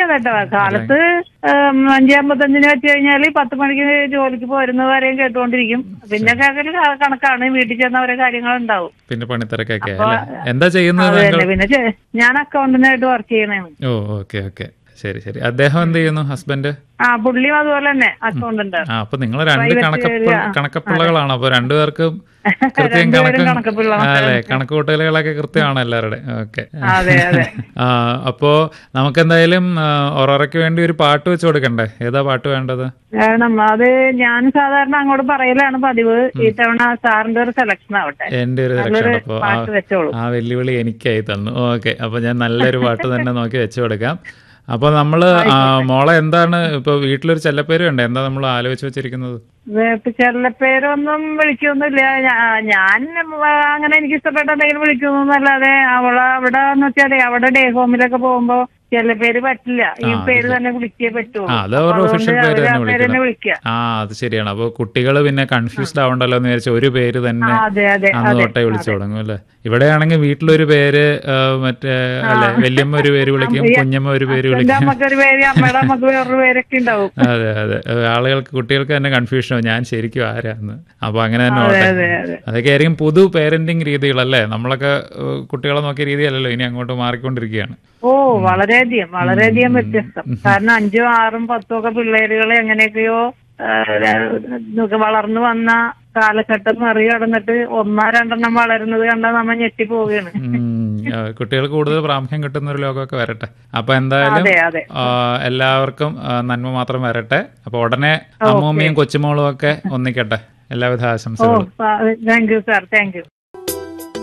അതെ കേട്ടോ കാലത്ത് ഉം, അഞ്ച് അമ്പത്തഞ്ചിന് വെച്ച് കഴിഞ്ഞാല് പത്ത് മണിക്ക് ജോലിക്ക് പോരുന്നവരെയും കേട്ടുകൊണ്ടിരിക്കും പിന്നെ കേൾക്കല് ക- കണക്കാണ് വീട്ടിൽ ചെന്ന ഓരോ കാര്യങ്ങളുണ്ടാവും പിന്നെ പണിത്തിരക്കൊക്കെ അല്ലേ എന്താ ചെയ്യുന്നത് അത് താങ്കൾ തന്നെ പിന്നെ ചെ- ഞാൻ അക്കൗണ്ടന്റായിട്ട് വർക്ക് ചെയ്യണേണ് ഓ ഓക്കെ ഓക്കെ ശരി ശരി അദ്ദേഹം എന്ത് ചെയ്യുന്നു ഹസ്ബൻഡ് ആ പുള്ളിയും അതുപോലെ തന്നെ അക്കൗണ്ടന്റ് ആ അപ്പൊ നിങ്ങൾ രണ്ട് Private കണക്കപ്പ area. കണക്കപ്പിള്ളകളാണ് അപ്പൊ രണ്ടുപേർക്കും കൃത്യം രണ്ടുപേരും കണക്കും കണക്കപ്പിള്ളകളാണ്. അല്ലെ കണക്ക് കൂട്ടലുകളൊക്കെ കൃത്യമാണ് എല്ലാവരുടെയും ഓക്കെ അതെ അതെ ആ അപ്പോ നമുക്ക് എന്തായാലും ഒറോറയ്ക്ക് വേണ്ടി ഒരു പാട്ട് വെച്ച് കൊടുക്കണ്ടേ ഏതാ പാട്ട് വേണ്ടത് കാരണം അത് ഞാൻ സാധാരണ അങ്ങോട്ട് പറയലാണ് പതിവ് ഈ തവണ സാറിന്റെ ഒരു സെലക്ഷൻ ആവട്ടെ എന്റെ ഒരു നല്ലൊരു സെലക്ഷൻ അപ്പൊ ആ- പാട്ട് വെച്ചോളൂ ആ വെല്ലുവിളി എനിക്കായി തന്നു ഓക്കെ അപ്പൊ ഞാൻ നല്ലൊരു പാട്ട് തന്നെ നോക്കി വെച്ചു കൊടുക്കാം അപ്പൊ നമ്മള് ആ, മോളെ എന്താണ് ഇപ്പൊ വീട്ടിലൊരു ചെല്ലപ്പേര് ഉണ്ട് എന്താ നമ്മൾ ആലോചിച്ച് വെച്ചിരിക്കുന്നത് ചെല്ലപ്പേരൊന്നും വിളിക്കൊന്നുമില്ല ഞാ- ഞാൻ അങ്ങനെ എനിക്ക് ഇഷ്ടപ്പെട്ട എന്തെങ്കിലും വിളിക്കുന്നല്ലാതെ അവളെ അവിടെ എന്ന് വെച്ചാലേ അവിടെ ഡേ ഹോമിലൊക്കെ പോകുമ്പോ ചെല്ലപ്പേര് പറ്റില്ല ഈ ആ, അത് പേര് ശരി. തന്നെ വിളിക്കേ പറ്റുള്ളൂ ആ അത് അപ്പൊ അവരുടെ അതുകൊണ്ട് ഒഫീഷ്യൽ പേര് അവര് ആ തന്നെ പേര് തന്നെ വിളിക്കണം വിളിക്കുക ആ അത് ശരിയാണ് അപ്പൊ കുട്ടികൾ പിന്നെ കൺഫ്യൂസ്ഡ് ആവണ്ടല്ലോ എന്ന് വിചാരിച്ച ഒരു പേര് തന്നെ ആ, അതെ അതെ അന്ന് അതെ തൊട്ടേ വിളിച്ചു തുടങ്ങും അല്ലെ ഇവിടെയാണെങ്കിൽ വീട്ടിലൊരു പേര് ആ, മറ്റേ അല്ലെ വല്യമ്മ ഒരു പേര് വിളിക്കും കുഞ്ഞമ്മ ഒരു പേര് എന്റെ വിളിക്കും അമ്മക്കൊരു പേര് അമ്മയുടെ അമ്മക്ക് വേറൊരു പേരൊക്കെ ഉണ്ടാവും അതെ അതെ ആളുകൾക്ക് കുട്ടികൾക്ക് തന്നെ കൺഫ്യൂഷൻ ആവും ഞാൻ ശരിക്കും ആരാന്ന് അപ്പൊ അങ്ങനെ തന്നെ അതെ ഓട്ടെ അതെ അതെ അതൊക്കെ ആയിരിക്കും പുതു പേരന്റിങ് രീതികളല്ലേ നമ്മളൊക്കെ ഏഹ്, കുട്ടികളെ നോക്കിയ രീതിയല്ലല്ലോ ഇനി അങ്ങോട്ട് മാറിക്കൊണ്ടിരിക്കുകയാണ് ഓ വളരെയധികം വളരെയധികം വ്യത്യസ്തം കാരണം അഞ്ചും ആറും പത്തും ഒക്കെ പിള്ളേരുകളെ എങ്ങനെയൊക്കെയോ ആ, ഇതൊക്കെ വളർന്നു വന്ന കാലഘട്ടം മറികടന്നിട്ട് ഒന്നോ രണ്ടെണ്ണം വളരുന്നത് കണ്ടാൽ നമ്മ ഞെട്ടി പോവുകയാണ് ഉം, ആ, കുട്ടികൾക്ക് കൂടുതൽ പ്രാമുഖ്യം കിട്ടുന്ന ഒരു ലോകമൊക്കെ വരട്ടെ അപ്പൊ എന്തായാലും അതെ അതെ ആ, എല്ലാവർക്കും ആ, നന്മ മാത്രം വരട്ടെ അപ്പൊ ഉടനെ അമ്മൂമ്മയും കൊച്ചുമോളും ഒക്കെ ഒന്നിക്കട്ടെ എല്ലാവിധ ഓ ആശംസകളും thank you sir thank U